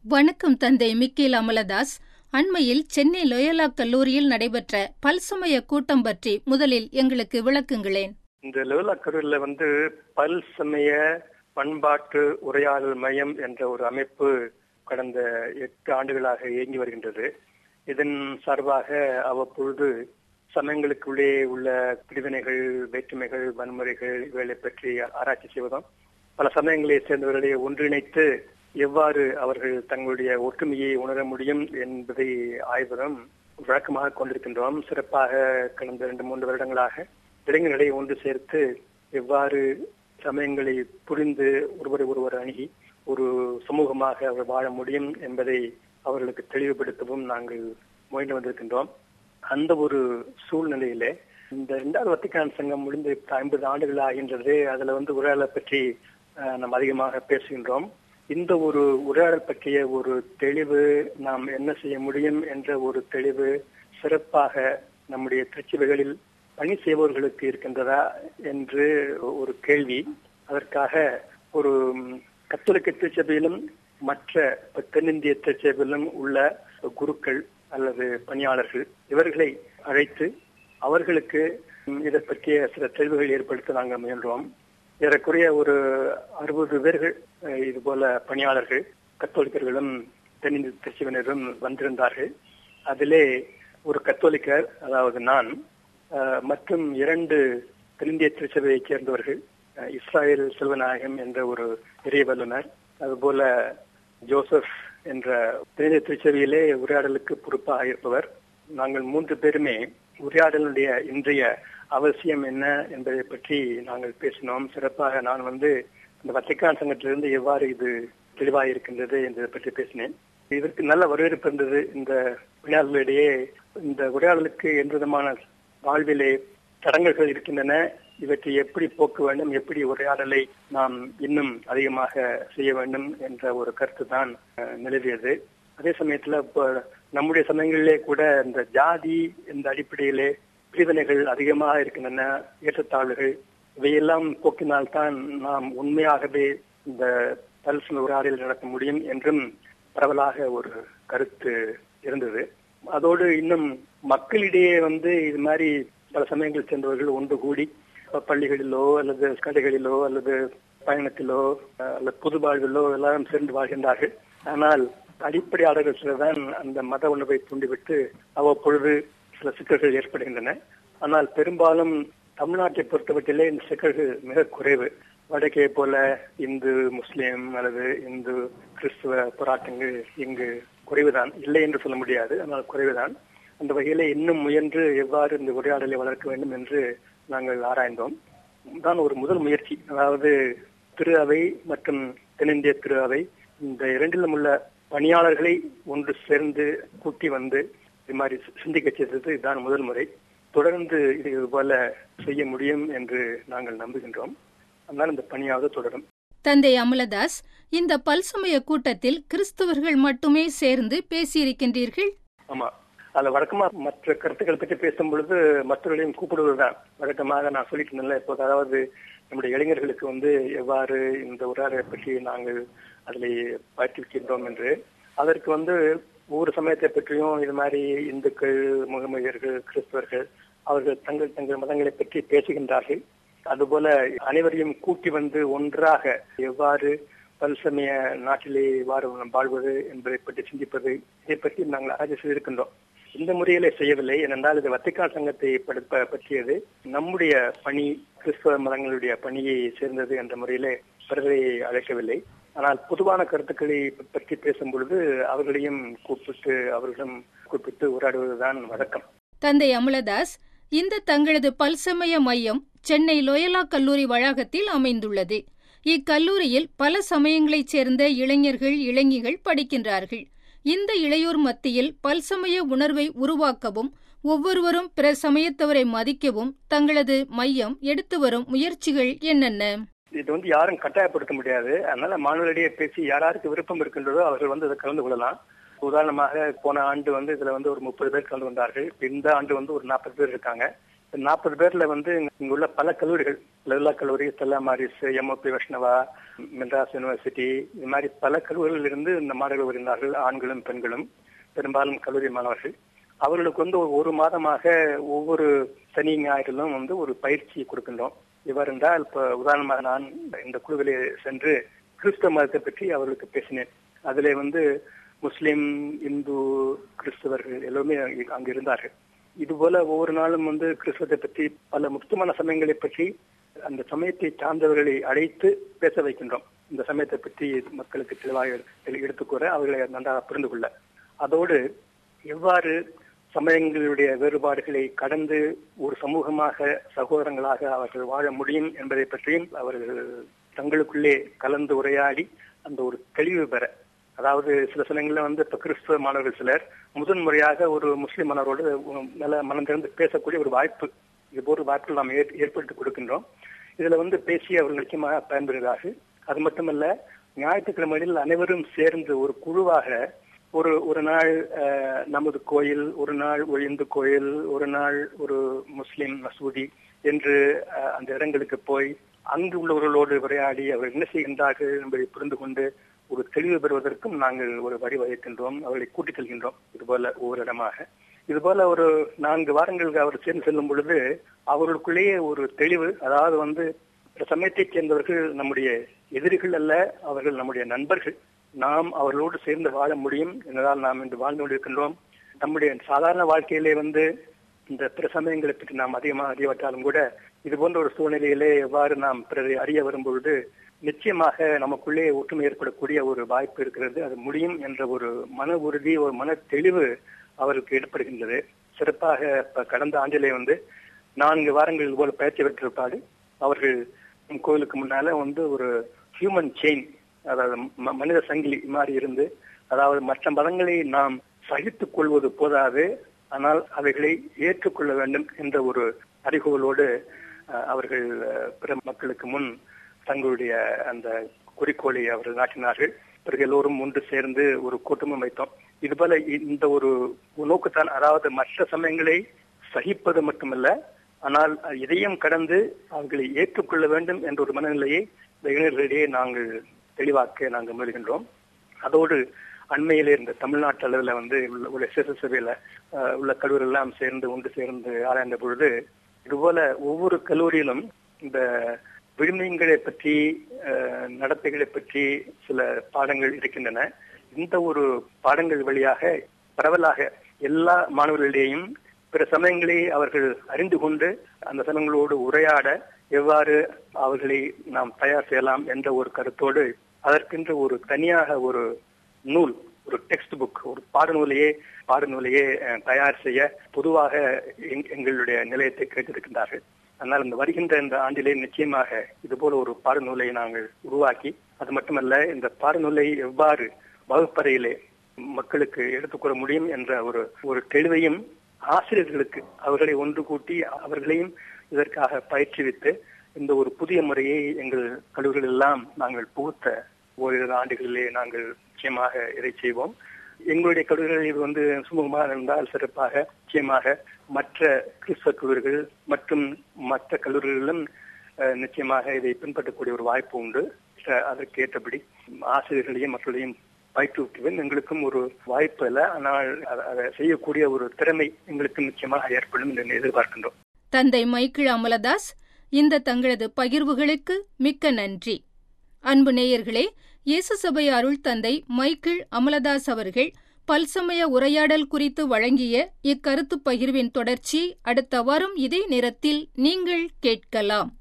வணக்கம் தந்தை மிக்கேல் அமலதாஸ் அண்மையில் சென்னை லோயலா கல்லூரியில் நடைபெற்ற பல்சமய கூட்டம் பற்றி முதலில் எங்களுக்கு விளக்குங்களேன் இந்த லோயலா கல்லூரியில வந்து பல் சமய பண்பாட்டு உரையாடல் மையம் என்ற ஒரு அமைப்பு கடந்த எட்டு ஆண்டுகளாக இயங்கி வருகின்றது இதன் சார்பாக அவ்வப்பொழுது சமயங்களுக்குள்ளே உள்ள பிரிவினைகள் வேற்றுமைகள் வன்முறைகள் இவைகளை பற்றி ஆராய்ச்சி செய்வதும் பல சமயங்களை சேர்ந்தவர்களை ஒன்றிணைத்து எவ்வாறு அவர்கள் தங்களுடைய ஒற்றுமையை உணர முடியும் என்பதை ஆய்வதும் வழக்கமாக கொண்டிருக்கின்றோம் சிறப்பாக கடந்த இரண்டு மூன்று வருடங்களாக இளைஞர்களை ஒன்று சேர்த்து எவ்வாறு சமயங்களை புரிந்து ஒருவரை ஒருவர் அணுகி ஒரு சமூகமாக அவர் வாழ முடியும் என்பதை அவர்களுக்கு தெளிவுபடுத்தவும் நாங்கள் முயன்று வந்திருக்கின்றோம் அந்த ஒரு சூழ்நிலையிலே இந்த இரண்டாவது வத்திக்கான் சங்கம் முடிந்து ஐம்பது ஆண்டுகள் ஆகின்றது அதுல வந்து உரையாடலை பற்றி நாம் அதிகமாக பேசுகின்றோம் இந்த ஒரு உரையாடல் பற்றிய ஒரு தெளிவு நாம் என்ன செய்ய முடியும் என்ற ஒரு தெளிவு சிறப்பாக நம்முடைய திருச்சிவைகளில் பணி செய்பவர்களுக்கு இருக்கின்றதா என்று ஒரு கேள்வி அதற்காக ஒரு கத்தோலிக்க திருச்சபையிலும் மற்ற தென்னிந்திய திருச்சபையிலும் உள்ள குருக்கள் அல்லது பணியாளர்கள் இவர்களை அழைத்து அவர்களுக்கு இதை பற்றிய சில தெளிவுகள் ஏற்படுத்த நாங்கள் முயன்றோம் ஏறக்குறைய ஒரு அறுபது பேர்கள் இது போல பணியாளர்கள் கத்தோலிக்கர்களும் தென்னிந்திய திருச்சிவினரும் வந்திருந்தார்கள் அதிலே ஒரு கத்தோலிக்கர் அதாவது நான் மற்றும் இரண்டு தென்னிந்திய திருச்சபையைச் சேர்ந்தவர்கள் இஸ்ராயல் செல்வநாயகம் என்ற ஒரு இறை வல்லுநர் அதுபோல ஜோசப் என்ற தென்னிந்திய திருச்சபையிலே உரையாடலுக்கு பொறுப்பாக இருப்பவர் நாங்கள் மூன்று பேருமே உரையாடலுடைய இன்றைய அவசியம் என்ன என்பதை பற்றி நாங்கள் பேசினோம் சிறப்பாக நான் வந்து இந்த வத்திக்கான் சங்கத்திலிருந்து எவ்வாறு இது தெளிவாக இருக்கின்றது என்பதை பற்றி பேசினேன் இதற்கு நல்ல வரவேற்பு இருந்தது இந்த விளையாடலிடையே இந்த உரையாடலுக்கு எந்த விதமான வாழ்விலே தடங்கல்கள் இருக்கின்றன இவற்றை எப்படி போக்க வேண்டும் எப்படி உரையாடலை நாம் இன்னும் அதிகமாக செய்ய வேண்டும் என்ற ஒரு கருத்து தான் நிலவியது அதே சமயத்துல இப்போ நம்முடைய சமயங்களிலே கூட இந்த ஜாதி இந்த அடிப்படையிலே பிரிவினைகள் அதிகமாக இருக்கின்றன ஏற்றத்தாழ்வுகள் இவையெல்லாம் போக்கினால்தான் நாம் உண்மையாகவே இந்த பல்சன உரையாடல் நடத்த முடியும் என்றும் பரவலாக ஒரு கருத்து இருந்தது அதோடு இன்னும் மக்களிடையே வந்து இது மாதிரி பல சமயங்கள் சேர்ந்தவர்கள் ஒன்று கூடி பள்ளிகளிலோ அல்லது கடைகளிலோ அல்லது பயணத்திலோ அல்லது புது வாழ்விலோ எல்லாரும் சேர்ந்து வாழ்கின்றார்கள் ஆனால் அடிப்படையாளர்கள் சிலர்தான் அந்த மத உணர்வை தூண்டிவிட்டு அவ்வப்பொழுது சில சிக்கல்கள் ஏற்படுகின்றன ஆனால் பெரும்பாலும் தமிழ்நாட்டை பொறுத்தவற்றிலே இந்த சிக்கல்கள் மிக குறைவு வடக்கே போல இந்து முஸ்லிம் அல்லது இந்து கிறிஸ்துவ போராட்டங்கள் இங்கு குறைவுதான் இல்லை என்று சொல்ல முடியாது ஆனால் குறைவுதான் அந்த வகையிலே இன்னும் முயன்று எவ்வாறு இந்த உரையாடலை வளர்க்க வேண்டும் என்று நாங்கள் ஆராய்ந்தோம் தான் ஒரு முதல் முயற்சி அதாவது திரு அவை மற்றும் தென்னிந்திய திரு அவை இந்த இரண்டிலும் உள்ள பணியாளர்களை ஒன்று சேர்ந்து கூட்டி வந்து இது மாதிரி சிந்திக்க செய்தது இதுதான் முதல் முறை தொடர்ந்து இது போல செய்ய முடியும் என்று நாங்கள் நம்புகின்றோம் அதனால் இந்த பணியாவது தொடரும் தந்தை அமலதாஸ் இந்த பல்சமய கூட்டத்தில் கிறிஸ்தவர்கள் மட்டுமே சேர்ந்து பேசியிருக்கின்றீர்கள் ஆமா அதுல வழக்கமா மற்ற கருத்துக்கள் பற்றி பேசும் பொழுது மற்றவர்களையும் கூப்பிடுவதுதான் வழக்கமாக நான் சொல்லிட்டு இருந்தேன் இப்போ அதாவது நம்முடைய இளைஞர்களுக்கு வந்து எவ்வாறு இந்த உரையாடலை பற்றி நாங்கள் அதில் பயிற்றுவிக்கின்றோம் என்று அதற்கு வந்து ஒவ்வொரு சமயத்தை பற்றியும் இது மாதிரி இந்துக்கள் முகமதியர்கள் கிறிஸ்தவர்கள் அவர்கள் தங்கள் தங்கள் மதங்களை பற்றி பேசுகின்றார்கள் அதுபோல அனைவரையும் கூட்டி வந்து ஒன்றாக எவ்வாறு பல்சமய நாட்டிலே வாழ வாழ்வது என்பதை பற்றி சிந்திப்பது இதை பற்றி நாங்கள் ஆராய்ச்சி செய்திருக்கின்றோம் இந்த முறையிலே செய்யவில்லை ஏனென்றால் இது வத்திக்கான் சங்கத்தை பற்றியது நம்முடைய பணி கிறிஸ்தவ மதங்களுடைய பணியை சேர்ந்தது என்ற முறையிலே பிறரை அழைக்கவில்லை ஆனால் பொதுவான கருத்துக்களை பற்றி பேசும் பொழுது அவர்களையும் கூப்பிட்டு அவர்களிடம் கூப்பிட்டு உரையாடுவதுதான் வழக்கம் தந்தை அமலதாஸ் இந்த தங்களது பல்சமய மையம் சென்னை லோயலா கல்லூரி வளாகத்தில் அமைந்துள்ளது இக்கல்லூரியில் பல சமயங்களைச் சேர்ந்த இளைஞர்கள் இளைஞிகள் படிக்கின்றார்கள் இந்த இளையோர் மத்தியில் பல்சமய உணர்வை உருவாக்கவும் ஒவ்வொருவரும் பிற சமயத்தவரை மதிக்கவும் தங்களது மையம் எடுத்து வரும் முயற்சிகள் என்னென்ன இது வந்து யாரும் கட்டாயப்படுத்த முடியாது அதனால மாணவர்களிடையே பேசி யாராருக்கு விருப்பம் இருக்கின்றதோ அவர்கள் வந்து இதை கலந்து கொள்ளலாம் உதாரணமாக போன ஆண்டு வந்து இதுல வந்து ஒரு முப்பது பேர் கலந்து கொண்டார்கள் இந்த ஆண்டு வந்து ஒரு நாற்பது பேர் இருக்காங்க நாற்பது பேர்ல வந்து இங்க உள்ள பல கல்லூரிகள் லலிதா கல்லூரி Stella Maris M O P Vaishnava Madras university இது மாதிரி பல கல்லூரிகளில் இருந்து இந்த மாணவர்கள் வருகிறார்கள் ஆண்களும் பெண்களும் பெரும்பாலும் கல்லூரி மாணவர்கள் அவர்களுக்கு வந்து ஒரு மாதமாக ஒவ்வொரு சனி ஞாயிறிலும் வந்து ஒரு பயிற்சி கொடுக்கின்றோம் இவர் என்றால் இப்ப உதாரணமாக நான் இந்த குழுவிலே சென்று கிறிஸ்தவ மதத்தை பற்றி அவர்களுக்கு பேசினேன் அதிலே வந்து முஸ்லிம் இந்து கிறிஸ்தவர்கள் எல்லோருமே அங்கு இருந்தார்கள் இது போல ஒவ்வொரு நாளும் வந்து கிறிஸ்தவத்தை பற்றி பல முக்கியமான சமயங்களை பற்றி அந்த சமயத்தை சார்ந்தவர்களை அழைத்து பேச வைக்கின்றோம் இந்த சமயத்தை பற்றி மக்களுக்கு தெளிவாக எடுத்துக்கூற அவர்களை நன்றாக புரிந்து கொள்ள அதோடு எவ்வாறு சமயங்களுடைய வேறுபாடுகளை கடந்து ஒரு சமூகமாக சகோதரங்களாக அவர்கள் வாழ முடியும் என்பதை பற்றியும் அவர்கள் தங்களுக்குள்ளே கலந்து உரையாடி அந்த ஒரு தெளிவு பெற அதாவது சில சமயங்கள்ல வந்து இப்ப கிறிஸ்துவ மாணவர்கள் சிலர் முதன் முறையாக ஒரு முஸ்லிம் மாணவரோடு நல்ல மனம் திறந்து பேசக்கூடிய ஒரு வாய்ப்பு இது போன்ற வாய்ப்புகள் நாம் ஏற்படுத்தி கொடுக்கின்றோம் இதுல வந்து பேசி அவர்கள் நிச்சயமாக பயன்பெறுகிறார்கள் அது மட்டுமல்ல ஞாயிற்றுக்கிழமைகளில் அனைவரும் சேர்ந்து ஒரு குழுவாக ஒரு ஒரு நாள் நமது கோயில் ஒரு நாள் ஒரு இந்து கோயில் ஒரு நாள் ஒரு முஸ்லிம் மசூதி என்று அந்த இடங்களுக்கு போய் அங்கு உள்ளவர்களோடு உரையாடி அவர்கள் என்ன செய்கின்றார்கள் என்பதை புரிந்து கொண்டு ஒரு தெளிவு பெறுவதற்கும் நாங்கள் ஒரு வழிவகுக்கின்றோம் அவர்களை கூட்டிச் செல்கின்றோம் இது போல ஒவ்வொரு இடமாக இது போல ஒரு நான்கு வாரங்களுக்கு அவர் சேர்ந்து செல்லும் பொழுது அவர்களுக்குள்ளேயே ஒரு தெளிவு அதாவது வந்து சமயத்தைச் சேர்ந்தவர்கள் நம்முடைய எதிரிகள் அல்ல அவர்கள் நம்முடைய நண்பர்கள் நாம் அவர்களோடு சேர்ந்து வாழ முடியும் என்றால் நாம் இன்று வாழ்ந்து கொண்டிருக்கின்றோம் நம்முடைய சாதாரண வாழ்க்கையிலே வந்து இந்த பிற சமயங்களை பற்றி நாம் அதிகமாக அறியவற்றாலும் கூட இது போன்ற ஒரு சூழ்நிலையிலே எவ்வாறு நாம் பிறரை அறிய வரும்பொழுது நிச்சயமாக நமக்குள்ளே ஒற்றுமை ஏற்படக்கூடிய ஒரு வாய்ப்பு இருக்கிறது அது முடியும் என்ற ஒரு மன உறுதி ஒரு மன தெளிவு அவருக்கு ஏற்படுகின்றது சிறப்பாக இப்ப கடந்த ஆண்டிலே வந்து நான்கு வாரங்கள் போல பயிற்சி பெற்றிருப்பாரு அவர்கள் கோயிலுக்கு முன்னால வந்து ஒரு ஹியூமன் செயின் அதாவது மனித சங்கிலி மாதிரி இருந்து அதாவது மற்ற மதங்களை நாம் சகித்துக் கொள்வது போதாது ஆனால் அவைகளை ஏற்றுக்கொள்ள வேண்டும் என்ற ஒரு அறிகோளோடு அவர்கள் பிற மக்களுக்கு முன் தங்களுடைய அந்த குறிக்கோளை அவர்கள் நாட்டினார்கள் பிறகு எல்லோரும் ஒன்று சேர்ந்து ஒரு கூட்டமும் வைத்தோம் இது போல இந்த ஒரு நோக்குத்தான் அதாவது மற்ற சமயங்களை சகிப்பது மட்டுமல்ல ஆனால் இதையும் கடந்து அவர்களை ஏற்றுக்கொள்ள வேண்டும் என்ற ஒரு மனநிலையை இந்த இளைஞர்களிடையே நாங்கள் தெளிவாக்க நாங்கள் முயல்கின்றோம் அதோடு அண்மையிலே இருந்த தமிழ்நாட்டு அளவில் வந்து உள்ள சிறு சபையில உள்ள கல்லூரி எல்லாம் சேர்ந்து ஒன்று சேர்ந்து ஆராய்ந்த பொழுது இதுபோல ஒவ்வொரு கல்லூரியிலும் இந்த விடுமைகளை பற்றி நடத்தைகளை பற்றி சில பாடங்கள் இருக்கின்றன இந்த ஒரு பாடங்கள் வழியாக பரவலாக எல்லா மாணவர்களிடையும் பிற சமயங்களை அவர்கள் அறிந்து கொண்டு அந்த சமயங்களோடு உரையாட எவ்வாறு அவர்களை நாம் தயார் செய்யலாம் என்ற ஒரு கருத்தோடு அதற்கென்று ஒரு தனியாக ஒரு நூல் ஒரு டெக்ஸ்ட் புக் ஒரு பாடநூலையே பாடநூலையே தயார் செய்ய பொதுவாக எங்களுடைய நிலையத்தை கேட்டிருக்கின்றார்கள் ஆனால் இந்த வருகின்ற இந்த ஆண்டிலே நிச்சயமாக இது போல ஒரு பாடநூலை நாங்கள் உருவாக்கி அது மட்டுமல்ல இந்த பாடநூலை எவ்வாறு வகுப்பறையிலே மக்களுக்கு எடுத்துக்கூற முடியும் என்ற ஒரு ஒரு தெளிவையும் ஆசிரியர்களுக்கு அவர்களை ஒன்று கூட்டி அவர்களையும் இதற்காக பயிற்றுவித்து இந்த ஒரு புதிய முறையை எங்கள் கல்லூரிகள் எல்லாம் நாங்கள் புகுத்த ஓரிரு ஆண்டுகளிலே நாங்கள் நிச்சயமாக இதை செய்வோம் எங்களுடைய கல்லூரிகள் இது வந்து சுமூகமாக இருந்தால் சிறப்பாக நிச்சயமாக மற்ற கிறிஸ்தவ கல்லூரிகள் மற்றும் மற்ற கல்லூரிகளிலும் நிச்சயமாக இதை பின்பற்றக்கூடிய ஒரு வாய்ப்பு உண்டு அதற்கு ஏற்றபடி ஆசிரியர்களையும் மற்றவர்களையும் பயிற்றுவிக்குவேன் எங்களுக்கும் ஒரு வாய்ப்பு அல்ல ஆனால் அதை செய்யக்கூடிய ஒரு திறமை எங்களுக்கு நிச்சயமாக ஏற்படும் என்று எதிர்பார்க்கின்றோம் தந்தை மைக்கிள் அமலதாஸ் இந்த தங்களது பகிர்வுகளுக்கு மிக்க நன்றி அன்பு நேயர்களே இயேசு சபை அருள் தந்தை மைக்கிள் அமலதாஸ் அவர்கள் பல்சமய உரையாடல் குறித்து வழங்கிய இக்கருத்து பகிர்வின் தொடர்ச்சி அடுத்த வாரம் இதே நேரத்தில் நீங்கள் கேட்கலாம்